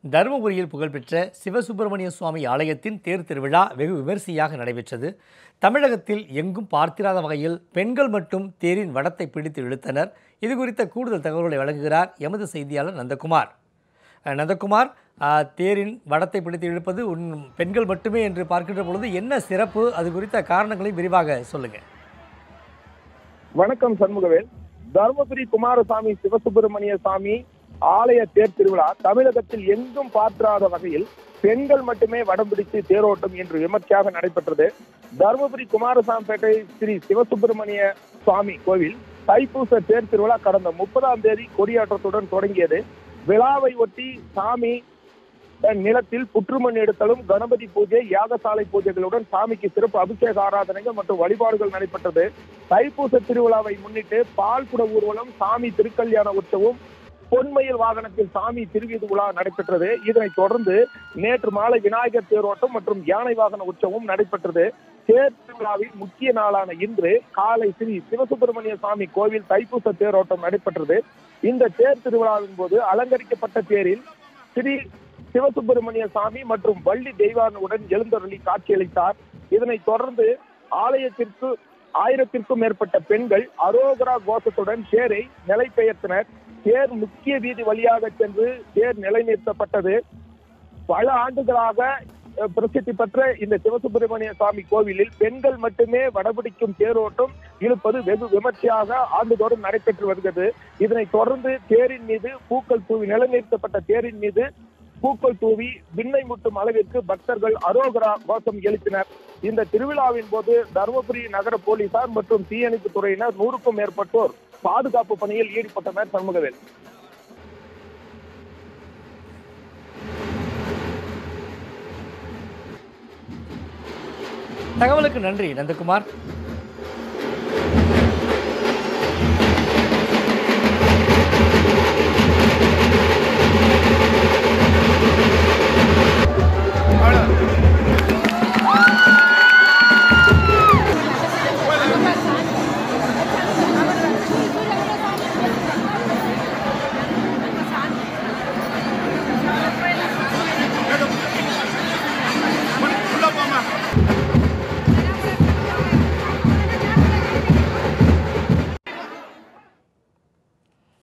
தருமபுரியில் புகழ்பெற்ற சிவசுப்பிரமணிய சுவாமி ஆலயத்தின் தேர் திருவிழா வெகு விமரிசையாக நடைபெற்றது தமிழகத்தில் எங்கும் பார்த்திராத வகையில் பெண்கள் மட்டும் தேரின் வடத்தை பிடித்து இழுத்தனர் இது குறித்த கூடுதல் தகவல்களை வழங்குகிறார் எமது செய்தியாளர் நந்தகுமார் அஹ், நந்தகுமார் அஹ், தேரின் வடத்தை பிடித்து இழுப்பது உன் பெண்கள் மட்டுமே என்று பார்க்கின்ற பொழுது என்ன சிறப்பு அது குறித்த காரணங்களை விரிவாக சொல்லுங்கள் வணக்கம் சண்முகவேல் தருமபுரி குமாரசாமி சிவசுப்பிரமணிய சாமி ஆலய தேர் திருவிழா தமிழகத்தில் எங்கும் பார்த்திராத வகையில் பெண்கள் மட்டுமே வடம் பிடித்து தேரோட்டம் என்று விமர்சையாக நடைபெற்றது தருமபுரி குமாரசாமிப்பேட்டை ஸ்ரீ சிவசுப்பிரமணிய சுவாமி கோவில் தைப்பூச தேர் திருவிழா கடந்த முப்பதாம் தேதி கொடியேற்றத்துடன் தொடங்கியது விழாவை ஒட்டி சாமி அஹ், நிலத்தில் புற்றுமண் எடுத்தலும் கணபதி பூஜை யாகசாலை பூஜைகளுடன் சாமிக்கு சிறப்பு அபிஷேக ஆராதனைகள் மற்றும் வழிபாடுகள் நடைபெற்றது தைப்பூச திருவிழாவை முன்னிட்டு பால்குட ஊர்வலம் சாமி திருக்கல்யாண உற்சவம் பொன்மயில் வாகனத்தில் சாமி திருவீதி உலா நடைபெற்றது இதனைத் தொடர்ந்து நேற்று மாலை விநாயகர் தேரோட்டம் மற்றும் யானை வாகன உற்சவம் நடைபெற்றது தேர் திருவிழாவின் முக்கிய நாளான இன்று காலை ஸ்ரீ சிவசுப்பிரமணிய சுவாமி கோவில் தைப்பூச தேரோட்டம் நடைபெற்றது இந்த தேர் திருவிழாவின் போது அலங்கரிக்கப்பட்ட தேரில் ஸ்ரீ சிவசுப்பிரமணிய சாமி மற்றும் வள்ளி தெய்வானுடன் எழுந்தருளி காட்சியளித்தார் இதனைத் தொடர்ந்து ஆலயத்திற்கு ஆயிரத்திற்கும் மேற்பட்ட பெண்கள் அரோகரா கோஷத்துடன் தேரை நிலை பெயர்த்தனர் தேர் முக்கிய வீதி வழியாக சென்று தேர் நிலைநிறுத்தப்பட்டது பல ஆண்டுகளாக அஹ், பிரசித்தி பெற்ற இந்த சிவசுப்பிரமணிய சுவாமி கோவிலில் பெண்கள் மட்டுமே வடபிடிக்கும் தேரோட்டம் இழுப்பது வெகு விமர்சையாக ஆண்டுதோறும் நடைபெற்று வருகிறது இதனைத் தொடர்ந்து தேரின் மீது பூக்கள் தூவி நிலைநிறுத்தப்பட்ட தேரின் மீது பூக்கள் தூவி விண்ணை முட்டும் அளவிற்கு பக்தர்கள் அரோகரா கோஷம் எழுப்பினர் இந்த திருவிழாவின் போது தருமபுரி நகர போலீசார் மற்றும் தீயணைப்பு துறையினர் நூறுக்கும் மேற்பட்டோர் பாதுகாப்பு பணியில் ஈடுபட்டனர் சண்முகவேல் தகவலுக்கு நன்றி நந்தகுமார்